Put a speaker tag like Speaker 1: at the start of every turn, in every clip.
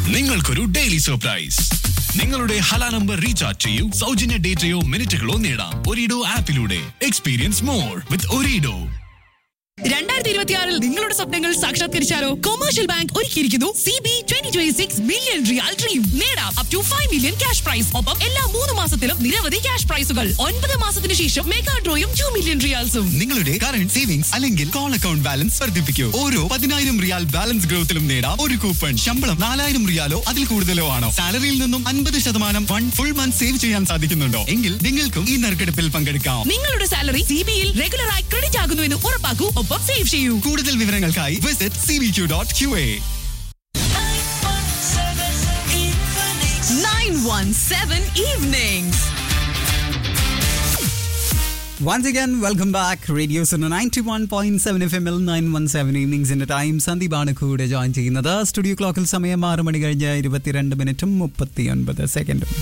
Speaker 1: നിങ്ങൾക്കൊരു daily surprise നിങ്ങളുടെ Hala number recharge ചെയ്യൂ സൗജന്യ ഡേറ്റയോ മിനിറ്റുകളോ നേടാം ഒരിഡോ ആപ്പിലൂടെ എക്സ്പീരിയൻസ് മോർ വിത്ത് ഒരിഡോ
Speaker 2: രണ്ടായിരത്തി ഇരുപത്തിയാറിൽ നിങ്ങളുടെ സ്വപ്നങ്ങൾ സാക്ഷാത്കരിച്ചാലോ കൊമേഴ്ഷ്യൽ ബാങ്ക് ഒരുക്കിയിരിക്കുന്നു C B twenty twenty six million riyal dream നേടാം up to five million cash prize ഒപ്പം എല്ലാ മൂന്ന് മാസത്തിലും നിരവധി ക്യാഷ് പ്രൈസുകൾ ഒൻപത് മാസത്തിന് ശേഷം മെഗാ ഡ്രോയും ടു മില്യൺ റിയാൽസും
Speaker 3: നിങ്ങളുടെ കറണ്ട് സേവിങ്സ് അല്ലെങ്കിൽ കോൾ അക്കൗണ്ട് ബാലൻസ് വർദ്ധിപ്പിക്കൂ ഓരോ പതിനായിരം റിയാൽ ബാലൻസ് ഗ്രോത്തിലും നേടാം ഒരു കൂപ്പൺ ശമ്പളം നാലായിരം റിയാലോ അതിൽ കൂടുതലോ ആണോ സാലറിയിൽ നിന്നും അൻപത് ശതമാനം ഫണ്ട് ഫുൾ മന്ത് സേവ് ചെയ്യാൻ സാധിക്കുന്നുണ്ടോ എങ്കിൽ നിങ്ങൾക്കും ഈ നറുക്കെടുപ്പിൽ പങ്കെടുക്കാം
Speaker 2: നിങ്ങളുടെ സാലറി സി ബിയിൽ റെഗുലറായി ക്രെഡിറ്റ് ആകുന്നു എന്ന് ഉറപ്പാക്കൂ ഒപ്പം സേവ് ചെയ്യൂ
Speaker 3: കൂടുതൽ വിവരങ്ങൾക്കായി visit C V Q dot Q A
Speaker 2: nine one seven evenings
Speaker 4: Once again, welcome back. Radio Sona 91.7 FM ൽ 917 ഈവനിങ്സിന്റെ ടൈം സന്ദീപാണ് കൂടെ ജോയിൻ ചെയ്യുന്നത് സ്റ്റുഡിയോ ക്ലോക്കിൽ സമയം ആറ് മണി കഴിഞ്ഞ് ഇരുപത്തിരണ്ട് മിനിറ്റും മുപ്പത്തിയൊൻപത് സെക്കൻഡും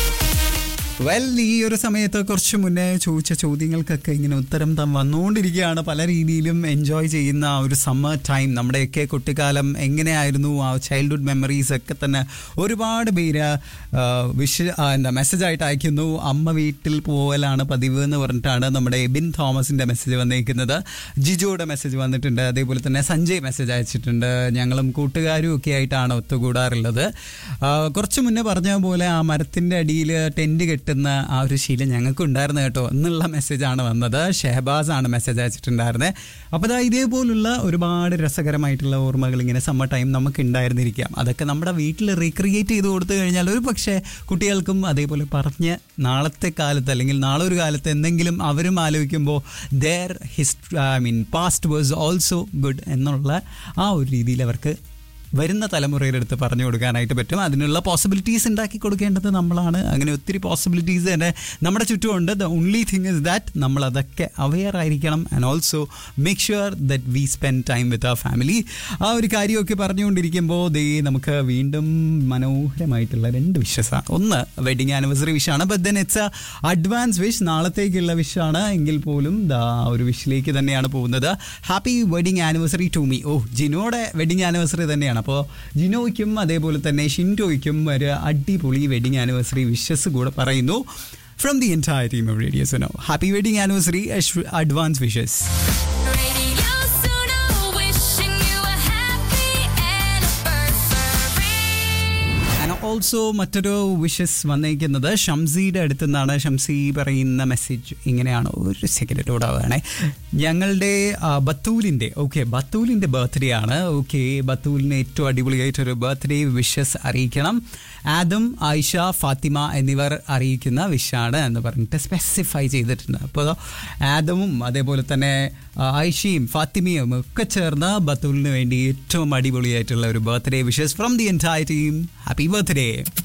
Speaker 4: വെൽ ഈ ഒരു സമയത്ത് കുറച്ച് മുന്നേ ചോദിച്ച ചോദ്യങ്ങൾക്കൊക്കെ ഇങ്ങനെ ഉത്തരം താൻ വന്നുകൊണ്ടിരിക്കുകയാണ് പല രീതിയിലും എൻജോയ് ചെയ്യുന്ന ആ ഒരു സമ്മർ ടൈം നമ്മുടെയൊക്കെ കുട്ടിക്കാലം എങ്ങനെയായിരുന്നു ആ ചൈൽഡ്ഹുഡ് മെമ്മറീസ് ഒക്കെ തന്നെ ഒരുപാട് പേര് വിഷ് എന്താ മെസ്സേജായിട്ട് അയക്കുന്നു അമ്മ വീട്ടിൽ പോവലാണ് പതിവ് എന്ന് പറഞ്ഞിട്ടാണ് നമ്മുടെ എബിൻ തോമസിന്റെ മെസ്സേജ് വന്നിരിക്കുന്നത് ജിജോയുടെ മെസ്സേജ് വന്നിട്ടുണ്ട് അതേപോലെ തന്നെ സഞ്ജയ് മെസ്സേജ് അയച്ചിട്ടുണ്ട് ഞങ്ങളും കൂട്ടുകാരും ഒക്കെ ആയിട്ടാണ് ഒത്തുകൂടാറുള്ളത് ആ, കുറച്ച് മുന്നേ പറഞ്ഞ പോലെ ആ മരത്തിന്റെ അടിയിൽ ടെന്റ് കെട്ടുന്ന ആ ഒരു ശീലം ഞങ്ങൾക്ക് ഉണ്ടായിരുന്നു കേട്ടോ എന്നുള്ള മെസ്സേജാണ് വന്നത് ഷെഹബാസ് ആണ് മെസ്സേജ് അയച്ചിട്ടുണ്ടായിരുന്നത് അപ്പോൾ ദാ ഇതേപോലുള്ള ഒരുപാട് രസകരമായിട്ടുള്ള ഓർമ്മകൾ ഇങ്ങനെ സമ്മർ ടൈം നമുക്ക് ഉണ്ടായിരുന്നിരിക്കാം അതൊക്കെ നമ്മുടെ വീട്ടിൽ റീക്രിയേറ്റ് ചെയ്ത് കൊടുത്തു കഴിഞ്ഞാൽ ഒരു പക്ഷേ കുട്ടികൾക്കും അതേപോലെ പറഞ്ഞ് നാളത്തെ കാലത്ത് അല്ലെങ്കിൽ നാളെ ഒരു കാലത്ത് എന്തെങ്കിലും അവരും ആലോചിക്കുമ്പോൾ their history I mean past was also good എന്നുള്ള ആ ഒരു രീതിയിൽ അവർക്ക് വരുന്ന തലമുറയുടെ അടുത്ത് പറഞ്ഞു കൊടുക്കാനായിട്ട് പറ്റും അതിനുള്ള പോസിബിലിറ്റീസ് ഉണ്ടാക്കി കൊടുക്കേണ്ടത് നമ്മളാണ് അങ്ങനെ ഒത്തിരി പോസിബിലിറ്റീസ് തന്നെ നമ്മുടെ ചുറ്റുമുണ്ട് the only thing is that നമ്മൾ അതൊക്കെ അവെയർ ആയിരിക്കണം and also make sure that we spend time with our family ആ ഒരു കാര്യമൊക്കെ പറഞ്ഞുകൊണ്ടിരിക്കുമ്പോൾ ദേ നമുക്ക് വീണ്ടും മനോഹരമായിട്ടുള്ള രണ്ട് വിഷസാണ് ഒന്ന് വെഡിങ് ആനിവേഴ്സറി വിഷാണ് but then it's advance wish നാളത്തേക്കുള്ള വിഷാണ് എങ്കിൽ പോലും ദാ ഒരു വിഷിലേക്ക് തന്നെയാണ് പോകുന്നത് happy wedding anniversary to me ഓ ജിനോയുടെ വെഡിങ് ആനിവേഴ്സറി തന്നെയാണ് അപ്പോൾ ജിനോയ്ക്കും അതേപോലെ തന്നെ ഷിൻറ്റോയ്ക്കും ഒരു അടിപൊളി വെഡിങ് ആനിവേഴ്സറി വിഷസ് കൂടെ പറയുന്നു from the entire team of radio Suno happy wedding anniversary advance wishes
Speaker 5: Radio Suno, wishing you a happy anniversary.
Speaker 4: And also മറ്റൊരു വിഷസ് വന്നിരിക്കുന്നത് ഷംസിയുടെ അടുത്ത് നിന്നാണ് ഷംസി പറയുന്ന മെസ്സേജ് ഇങ്ങനെയാണ് ഒരു സെക്കൻഡ് കൂടാവാണേ ഞങ്ങളുടെ ആ, ബത്തൂലിൻ്റെ ഓക്കെ ബത്തൂലിൻ്റെ ബർത്ത്ഡേ ആണ് ഓക്കെ ബത്തൂലിന് ഏറ്റവും അടിപൊളിയായിട്ടൊരു ബർത്ത്ഡേ വിഷസ് അറിയിക്കണം ആദം ആയിഷ ഫാത്തിമ എന്നിവർ അറിയിക്കുന്ന വിഷാണ് എന്ന് പറഞ്ഞിട്ട് സ്പെസിഫൈ ചെയ്തിട്ടുണ്ട് അപ്പോൾ ആദമും അതേപോലെ തന്നെ ആ, ആയിഷയും ഫാത്തിമയും ഒക്കെ ചേർന്ന് ബത്തൂലിന് വേണ്ടി ഏറ്റവും അടിപൊളിയായിട്ടുള്ള ഒരു birthday wishes from the entire team happy birthday